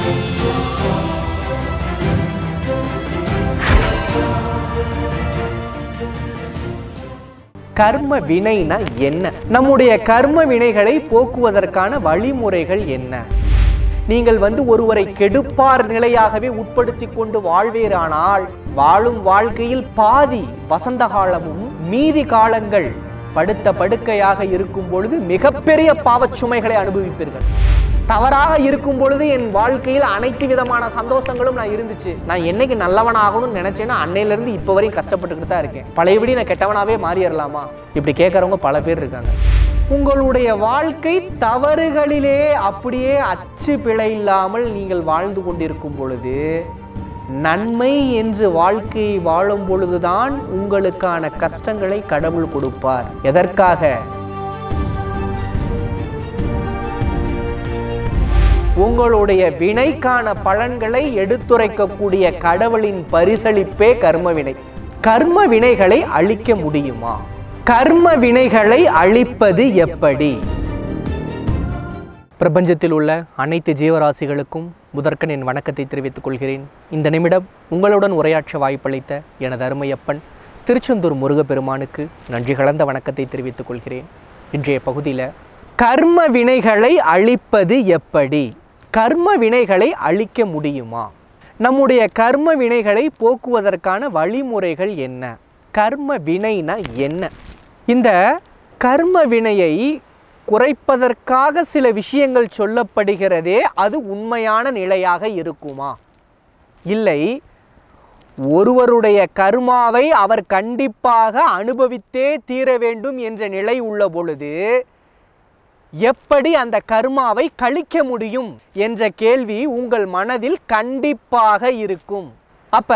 கர்ம வினைனா என்ன நம்முடைய கர்ம வினைகளை போக்குவதற்கான வழிமுறைகள் என்ன நீங்கள் வந்து ஒருவரை கெடுப்பார் நிலையாகவே உட்படுத்தி கொண்டு வாழ்வீரானால் வாழும் வாழ்க்கையில் பாதி வசந்த காலமும் மீதி காலங்கள் படுத்த படுக்கையாக இருக்கும் பொழுது மிகப்பெரிய பாவச் சுமைகளை அனுபவிப்பீர்கள் தவறாக இருக்கும் பொழுது என் வாழ்க்கையில் அனைத்து விதமான சந்தோஷங்களும் நான் இருந்துச்சு நான் என்னைக்கு நல்லவனாகணும்னு நினைச்சேன்னா அன்னையில இருந்து இப்போ வரையும் கஷ்டப்பட்டுக்கிட்டு தான் இருக்கேன் பழையபடி நான் கெட்டவனாவே மாறிடலாமா இப்படி கேட்கறவங்க பல பேர் இருக்காங்க உங்களுடைய வாழ்க்கை தவறுகளிலே அப்படியே அச்சு பிழை இல்லாமல் நீங்கள் வாழ்ந்து கொண்டிருக்கும் பொழுது நன்மை என்று வாழ்க்கையை வாழும் பொழுதுதான் உங்களுக்கான கஷ்டங்களை கடவுள் கொடுப்பார் எதற்காக உங்களுடைய வினைக்கான பலன்களை எடுத்துரைக்கக்கூடிய கடவுளின் பரிசளிப்பே கர்ம வினை கர்ம வினைகளை அழிக்க முடியுமா கர்ம வினைகளை அழிப்பது எப்படி பிரபஞ்சத்தில் உள்ள அனைத்து ஜீவராசிகளுக்கும் முதற்கன் என் வணக்கத்தை தெரிவித்துக் கொள்கிறேன் இந்த நிமிடம் உங்களுடன் உரையாற்ற வாய்ப்பளித்த எனது அருமையப்பன் திருச்செந்தூர் முருகப்பெருமானுக்கு நன்றி கலந்த வணக்கத்தை தெரிவித்துக் கொள்கிறேன் இன்றைய பகுதியில் கர்ம வினைகளை அழிப்பது எப்படி கர்ம வினைகளை அழிக்க முடியுமா நம்முடைய கர்ம வினைகளை போக்குவதற்கான வழிமுறைகள் என்ன கர்ம வினைனா என்ன இந்த கர்ம வினையை குறைப்பதற்காக சில விஷயங்கள் சொல்லப்படுகிறதே அது உண்மையான நிலையாக இருக்குமா இல்லை ஒருவருடைய கர்மாவை அவர் கண்டிப்பாக அனுபவித்தே தீர வேண்டும் என்ற நிலை உள்ள பொழுது எப்படி அந்த கர்மாவை கழிக்க முடியும் என்ற கேள்வி உங்கள் மனதில் கண்டிப்பாக இருக்கும் அப்ப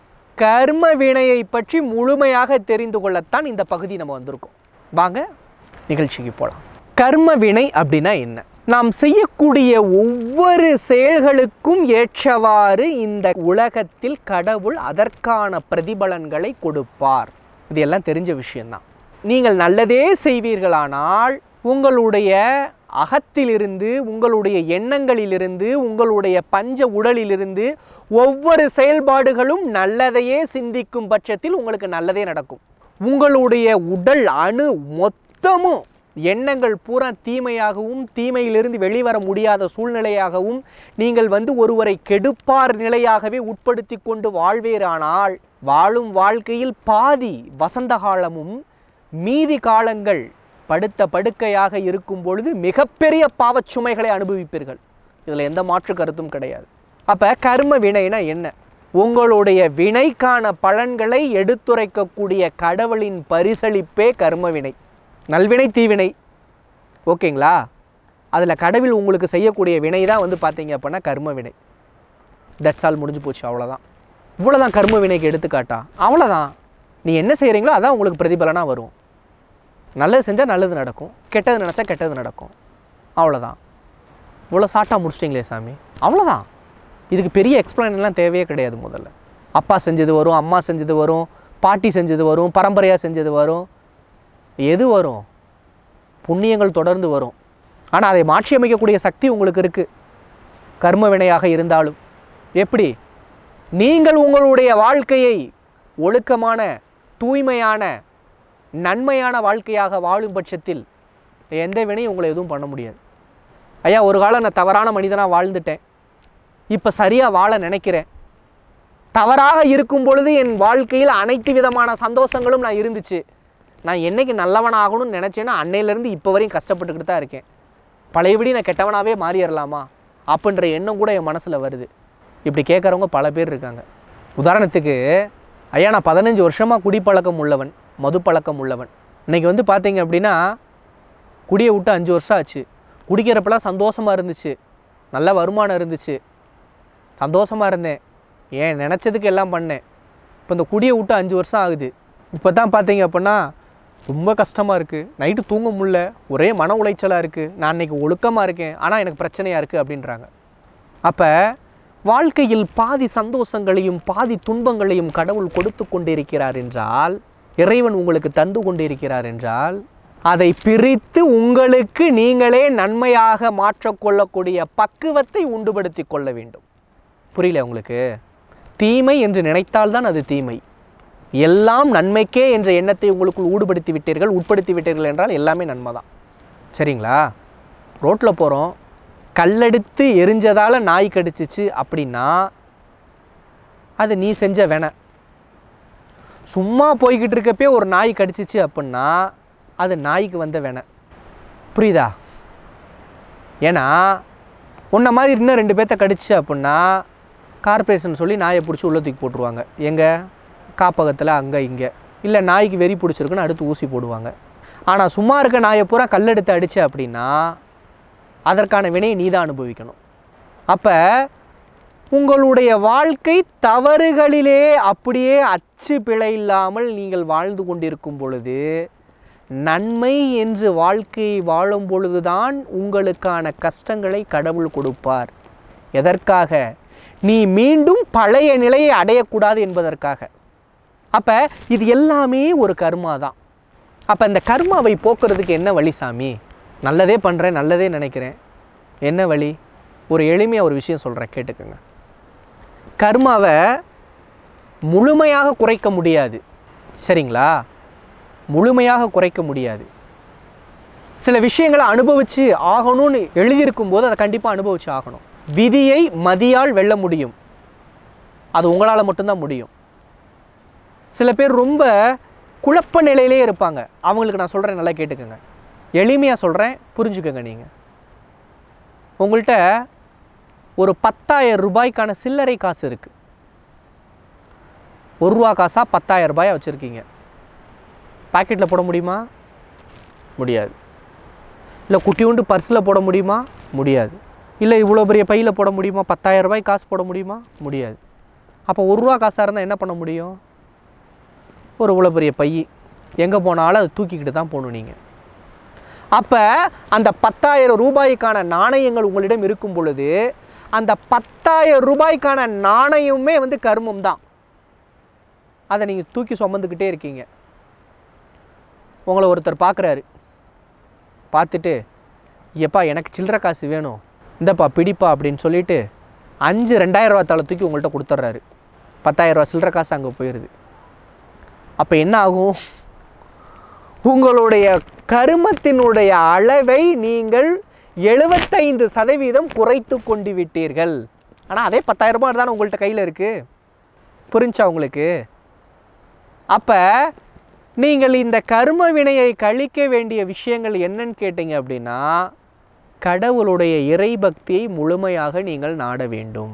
கர்ம வினையை பற்றி முழுமையாக தெரிந்து கொள்ளத்தான் இந்த பகுதி நம்ம வந்திருக்கோம் வாங்க நிகழ்ச்சிக்கு போகலாம் கர்ம வினை அப்படின்னா என்ன நாம் செய்யக்கூடிய ஒவ்வொரு செயல்களுக்கும் ஏற்றவாறு இந்த உலகத்தில் கடவுள் அதற்கான பிரதிபலன்களை கொடுப்பார் இது எல்லாம் தெரிஞ்ச விஷயம்தான் நீங்கள் நல்லதே செய்வீர்களானால் உங்களுடைய அகத்திலிருந்து உங்களுடைய எண்ணங்களிலிருந்து உங்களுடைய பஞ்ச உடலிலிருந்து ஒவ்வொரு செயல்பாடுகளும் நல்லதையே சிந்திக்கும் பட்சத்தில் உங்களுக்கு நல்லதே நடக்கும் உங்களுடைய உடல் அணு மொத்தமும் எண்ணங்கள் பூரா தீமையாகவும் தீமையிலிருந்து வெளிவர முடியாத சூழ்நிலையாகவும் நீங்கள் வந்து ஒருவரை கெடுப்பார் நிலையாகவே உட்படுத்தி கொண்டு வாழ்வீரானால் வாழும் வாழ்க்கையில் பாதி வசந்த காலமும் மீதி காலங்கள் படுத்த படுக்கையாக இருக்கும் பொழுது மிகப்பெரிய பாவச் சுமைகளை அனுபவிப்பீர்கள் இதில் எந்த மாற்று கருத்தும் கிடையாது அப்போ கர்ம வினைனா என்ன உங்களுடைய வினைக்கான பலன்களை எடுத்துரைக்கக்கூடிய கடவுளின் பரிசளிப்பே கர்ம வினை நல்வினை தீவினை ஓகேங்களா அதில் கடவுள் உங்களுக்கு செய்யக்கூடிய வினை தான் வந்து பார்த்தீங்க அப்படின்னா கர்ம வினை தட்ஸ் ஆல் முடிஞ்சு போச்சு அவ்வளோதான் இவ்வளோதான் கர்ம வினைக்கு எடுத்துக்காட்டா அவ்வளோதான் நீ என்ன செய்கிறீங்களோ அதான் உங்களுக்கு பிரதிபலனாக வரும் நல்லது செஞ்சால் நல்லது நடக்கும் கெட்டது நினச்சா கெட்டது நடக்கும் அவ்வளோதான் இவ்வளோ ஷார்ட்டாக முடிச்சிட்டிங்களே சாமி அவ்வளோதான் இதுக்கு பெரிய எக்ஸ்பிளைன்லாம் தேவையே கிடையாது முதல்ல அப்பா செஞ்சது வரும் அம்மா செஞ்சது வரும் பாட்டி செஞ்சது வரும் பரம்பரையாக செஞ்சது வரும் எது வரும் புண்ணியங்கள் தொடர்ந்து வரும் ஆனால் அதை மாற்றி அமைக்கக்கூடிய சக்தி உங்களுக்கு இருக்குது கர்ம வினையாக இருந்தாலும் எப்படி நீங்கள் உங்களுடைய வாழ்க்கையை ஒழுக்கமான தூய்மையான நன்மையான வாழ்க்கையாக வாழும் பட்சத்தில் எந்த வினையும் உங்களை எதுவும் பண்ண முடியாது ஐயா ஒரு காலம் நான் தவறான மனிதனாக வாழ்ந்துட்டேன் இப்போ சரியாக வாழ நினைக்கிறேன் தவறாக இருக்கும் பொழுது என் வாழ்க்கையில் அனைத்து விதமான சந்தோஷங்களும் நான் இருந்துச்சு நான் என்னைக்கு நல்லவனாகணும்னு நினச்சேன்னா அன்னையிலேருந்து இப்போ வரையும் கஷ்டப்பட்டுக்கிட்டு தான் இருக்கேன் பழையபடி நான் கெட்டவனாகவே மாறிடலாமா அப்படின்ற எண்ணம் கூட என் மனசில் வருது இப்படி கேட்குறவங்க பல பேர் இருக்காங்க உதாரணத்துக்கு ஐயா நான் பதினஞ்சு வருஷமாக குடிப்பழக்கம் உள்ளவன் மது பழக்கம் உள்ளவன் இன்னைக்கு வந்து பார்த்தீங்க அப்படின்னா குடியை விட்டு அஞ்சு வருஷம் ஆச்சு குடிக்கிறப்பெல்லாம் சந்தோஷமாக இருந்துச்சு நல்ல வருமானம் இருந்துச்சு சந்தோஷமாக இருந்தேன் ஏன் நினச்சதுக்கு எல்லாம் பண்ணேன் இப்போ இந்த குடியை விட்டு அஞ்சு வருஷம் ஆகுது இப்போ தான் பார்த்தீங்க அப்படின்னா ரொம்ப கஷ்டமாக இருக்குது நைட்டு தூங்க முடியல ஒரே மன உளைச்சலாக இருக்குது நான் இன்னைக்கு ஒழுக்கமாக இருக்கேன் ஆனால் எனக்கு பிரச்சனையாக இருக்குது அப்படின்றாங்க அப்போ வாழ்க்கையில் பாதி சந்தோஷங்களையும் பாதி துன்பங்களையும் கடவுள் கொடுத்து கொண்டிருக்கிறார் என்றால் இறைவன் உங்களுக்கு தந்து கொண்டிருக்கிறார் என்றால் அதை பிரித்து உங்களுக்கு நீங்களே நன்மையாக மாற்றக்கொள்ளக்கூடிய பக்குவத்தை உண்டுபடுத்தி கொள்ள வேண்டும் புரியல உங்களுக்கு தீமை என்று நினைத்தால்தான் அது தீமை எல்லாம் நன்மைக்கே என்ற எண்ணத்தை உங்களுக்குள் ஊடுபடுத்தி விட்டீர்கள் உட்படுத்தி விட்டீர்கள் என்றால் எல்லாமே நன்மை தான் சரிங்களா ரோட்டில் போகிறோம் கல்லெடுத்து எரிஞ்சதால் நாய் கடிச்சிச்சு அப்படின்னா அது நீ செஞ்ச வேண சும்மா போய்கிட்டு இருக்கப்பே ஒரு நாய் கடிச்சிச்சு அப்படின்னா அது நாய்க்கு வந்த வேண புரியுதா ஏன்னா உன்ன மாதிரி இன்னும் ரெண்டு பேர்த்த கடிச்சு அப்படின்னா கார்ப்பரேஷன் சொல்லி நாயை பிடிச்சி உள்ள தூக்கி போட்டுருவாங்க எங்கே காப்பகத்தில் அங்கே இங்கே இல்லை நாய்க்கு வெறி பிடிச்சிருக்குன்னு அடுத்து ஊசி போடுவாங்க ஆனால் சும்மா இருக்க நாயை பூரா கல்லெடுத்து அடிச்ச அப்படின்னா அதற்கான வினையை நீ தான் அனுபவிக்கணும் அப்போ உங்களுடைய வாழ்க்கை தவறுகளிலே அப்படியே அச்சு பிழை இல்லாமல் நீங்கள் வாழ்ந்து கொண்டிருக்கும் பொழுது நன்மை என்று வாழ்க்கையை வாழும் பொழுதுதான் உங்களுக்கான கஷ்டங்களை கடவுள் கொடுப்பார் எதற்காக நீ மீண்டும் பழைய நிலையை அடையக்கூடாது என்பதற்காக அப்போ இது எல்லாமே ஒரு கர்மா தான் அப்போ இந்த கர்மாவை போக்குறதுக்கு என்ன வழி சாமி நல்லதே பண்ணுறேன் நல்லதே நினைக்கிறேன் என்ன வழி ஒரு எளிமையாக ஒரு விஷயம் சொல்கிறேன் கேட்டுக்கோங்க கர்மாவை முழுமையாக குறைக்க முடியாது சரிங்களா முழுமையாக குறைக்க முடியாது சில விஷயங்களை அனுபவித்து ஆகணும்னு எழுதியிருக்கும் போது அதை கண்டிப்பாக அனுபவிச்சு ஆகணும் விதியை மதியால் வெல்ல முடியும் அது உங்களால் மட்டும்தான் முடியும் சில பேர் ரொம்ப குழப்ப நிலையிலே இருப்பாங்க அவங்களுக்கு நான் சொல்கிறேன் நல்லா கேட்டுக்கோங்க எளிமையாக சொல்கிறேன் புரிஞ்சுக்கோங்க நீங்கள் உங்கள்கிட்ட ஒரு பத்தாயிரம் ரூபாய்க்கான சில்லறை காசு இருக்குது ஒரு ரூபா காசா பத்தாயிரம் ரூபாயை வச்சுருக்கீங்க பாக்கெட்டில் போட முடியுமா முடியாது இல்லை குட்டியுண்டு பர்ஸில் போட முடியுமா முடியாது இல்லை இவ்வளோ பெரிய பையில் போட முடியுமா பத்தாயிரம் ரூபாய் காசு போட முடியுமா முடியாது அப்போ ஒரு ரூபா காசாக இருந்தால் என்ன பண்ண முடியும் ஒரு இவ்வளோ பெரிய பை எங்கே போனாலும் அதை தூக்கிக்கிட்டு தான் போகணும் நீங்கள் அப்போ அந்த பத்தாயிரம் ரூபாய்க்கான நாணயங்கள் உங்களிடம் இருக்கும் பொழுது அந்த பத்தாயிரம் ரூபாய்க்கான நாணயமே வந்து கர்மம் தான் அதை நீங்கள் தூக்கி சுமந்துக்கிட்டே இருக்கீங்க உங்களை ஒருத்தர் பார்க்குறாரு பார்த்துட்டு எப்பா எனக்கு சில்லற காசு வேணும் இந்தப்பா பிடிப்பா அப்படின்னு சொல்லிட்டு அஞ்சு ரெண்டாயிரம் ரூபா தாளை தூக்கி உங்கள்கிட்ட கொடுத்துட்றாரு பத்தாயிரம் ரூபா சில்லற காசு அங்கே போயிடுது அப்போ என்ன ஆகும் உங்களுடைய கருமத்தினுடைய அளவை நீங்கள் எழுபத்தைந்து சதவீதம் குறைத்து கொண்டு விட்டீர்கள் ஆனால் அதே பத்தாயிரம் ரூபாய் தானே உங்கள்கிட்ட கையில் இருக்குது புரிஞ்சா உங்களுக்கு அப்போ நீங்கள் இந்த கர்ம வினையை கழிக்க வேண்டிய விஷயங்கள் என்னன்னு கேட்டீங்க அப்படின்னா கடவுளுடைய இறைபக்தியை முழுமையாக நீங்கள் நாட வேண்டும்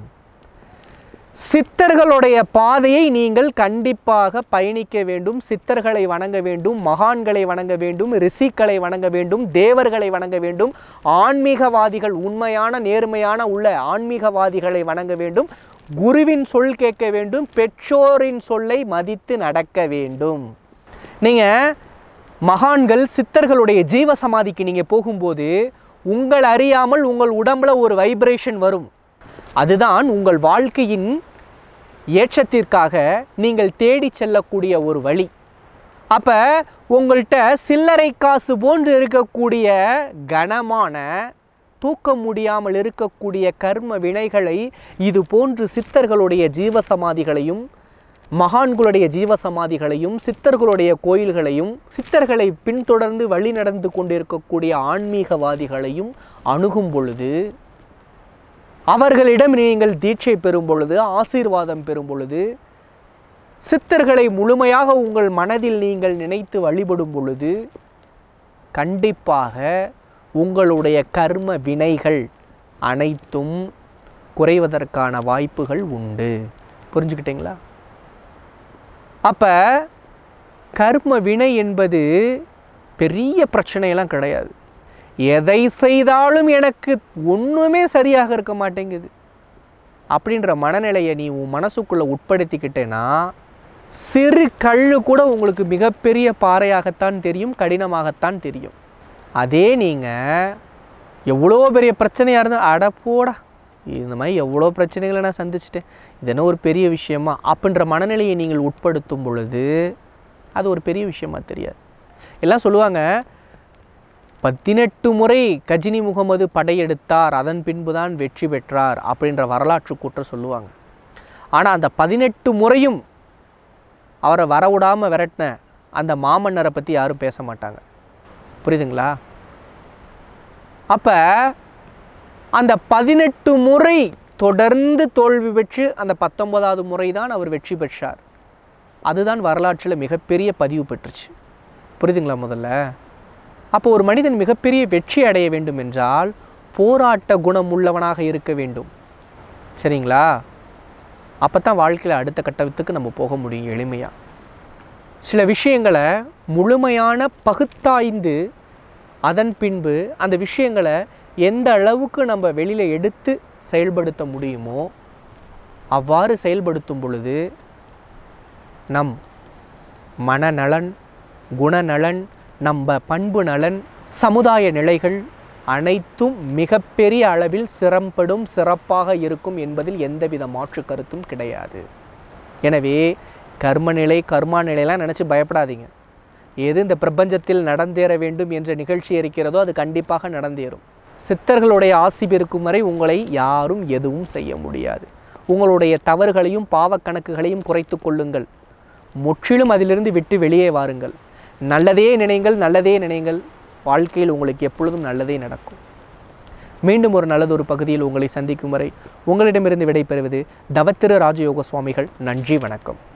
சித்தர்களுடைய பாதையை நீங்கள் கண்டிப்பாக பயணிக்க வேண்டும் சித்தர்களை வணங்க வேண்டும் மகான்களை வணங்க வேண்டும் ரிஷிக்களை வணங்க வேண்டும் தேவர்களை வணங்க வேண்டும் ஆன்மீகவாதிகள் உண்மையான நேர்மையான உள்ள ஆன்மீகவாதிகளை வணங்க வேண்டும் குருவின் சொல் கேட்க வேண்டும் பெற்றோரின் சொல்லை மதித்து நடக்க வேண்டும் நீங்கள் மகான்கள் சித்தர்களுடைய ஜீவ சமாதிக்கு நீங்கள் போகும்போது உங்கள் அறியாமல் உங்கள் உடம்புல ஒரு வைப்ரேஷன் வரும் அதுதான் உங்கள் வாழ்க்கையின் ஏற்றத்திற்காக நீங்கள் தேடி செல்லக்கூடிய ஒரு வழி அப்போ உங்கள்கிட்ட சில்லறை காசு போன்று இருக்கக்கூடிய கனமான தூக்க முடியாமல் இருக்கக்கூடிய கர்ம வினைகளை இது போன்று சித்தர்களுடைய ஜீவசமாதிகளையும் மகான்களுடைய ஜீவசமாதிகளையும் சித்தர்களுடைய கோயில்களையும் சித்தர்களை பின்தொடர்ந்து வழி நடந்து கொண்டிருக்கக்கூடிய ஆன்மீகவாதிகளையும் அணுகும் பொழுது அவர்களிடம் நீங்கள் தீட்சை பெறும் பொழுது ஆசீர்வாதம் பெறும் பொழுது சித்தர்களை முழுமையாக உங்கள் மனதில் நீங்கள் நினைத்து வழிபடும் பொழுது கண்டிப்பாக உங்களுடைய கர்ம வினைகள் அனைத்தும் குறைவதற்கான வாய்ப்புகள் உண்டு புரிஞ்சுக்கிட்டீங்களா அப்போ கர்ம வினை என்பது பெரிய பிரச்சனையெல்லாம் கிடையாது எதை செய்தாலும் எனக்கு ஒன்றுமே சரியாக இருக்க மாட்டேங்குது அப்படின்ற மனநிலையை நீ உன் மனசுக்குள்ளே உட்படுத்திக்கிட்டேன்னா சிறு கல் கூட உங்களுக்கு மிகப்பெரிய பாறையாகத்தான் தெரியும் கடினமாகத்தான் தெரியும் அதே நீங்கள் எவ்வளோ பெரிய பிரச்சனையாக இருந்தால் அட போடா இந்த மாதிரி எவ்வளோ பிரச்சனைகளை நான் சந்திச்சிட்டேன் இது என்ன ஒரு பெரிய விஷயமா அப்படின்ற மனநிலையை நீங்கள் உட்படுத்தும் பொழுது அது ஒரு பெரிய விஷயமா தெரியாது எல்லாம் சொல்லுவாங்க பதினெட்டு முறை கஜினி முகமது படையெடுத்தார் அதன் பின்புதான் வெற்றி பெற்றார் அப்படின்ற வரலாற்று கூற்ற சொல்லுவாங்க ஆனால் அந்த பதினெட்டு முறையும் அவரை வரவிடாமல் விரட்டின அந்த மாமன்னரை பற்றி யாரும் பேச மாட்டாங்க புரியுதுங்களா அப்போ அந்த பதினெட்டு முறை தொடர்ந்து தோல்வி பெற்று அந்த பத்தொன்பதாவது முறை தான் அவர் வெற்றி பெற்றார் அதுதான் வரலாற்றில் மிகப்பெரிய பதிவு பெற்றுச்சு புரியுதுங்களா முதல்ல அப்போ ஒரு மனிதன் மிகப்பெரிய வெற்றி அடைய வேண்டும் என்றால் போராட்ட குணம் உள்ளவனாக இருக்க வேண்டும் சரிங்களா அப்போ தான் வாழ்க்கையில் அடுத்த கட்டத்துக்கு நம்ம போக முடியும் எளிமையாக சில விஷயங்களை முழுமையான பகுத்தாய்ந்து அதன் பின்பு அந்த விஷயங்களை எந்த அளவுக்கு நம்ம வெளியில் எடுத்து செயல்படுத்த முடியுமோ அவ்வாறு செயல்படுத்தும் பொழுது நம் மனநலன் குணநலன் நம்ம பண்பு நலன் சமுதாய நிலைகள் அனைத்தும் மிகப்பெரிய அளவில் சிறம்படும் சிறப்பாக இருக்கும் என்பதில் எந்தவித மாற்று கருத்தும் கிடையாது எனவே கர்மநிலை கர்மா நிலையெல்லாம் நினச்சி பயப்படாதீங்க எது இந்த பிரபஞ்சத்தில் நடந்தேற வேண்டும் என்ற நிகழ்ச்சி இருக்கிறதோ அது கண்டிப்பாக நடந்தேறும் சித்தர்களுடைய ஆசி பெருக்கும் வரை உங்களை யாரும் எதுவும் செய்ய முடியாது உங்களுடைய தவறுகளையும் பாவக்கணக்குகளையும் குறைத்து கொள்ளுங்கள் முற்றிலும் அதிலிருந்து விட்டு வெளியே வாருங்கள் நல்லதே நினைங்கள் நல்லதே நினைங்கள் வாழ்க்கையில் உங்களுக்கு எப்பொழுதும் நல்லதே நடக்கும் மீண்டும் ஒரு நல்லதொரு பகுதியில் உங்களை சந்திக்கும் வரை உங்களிடமிருந்து விடைபெறுவது தவத்திரு ராஜயோக சுவாமிகள் நன்றி வணக்கம்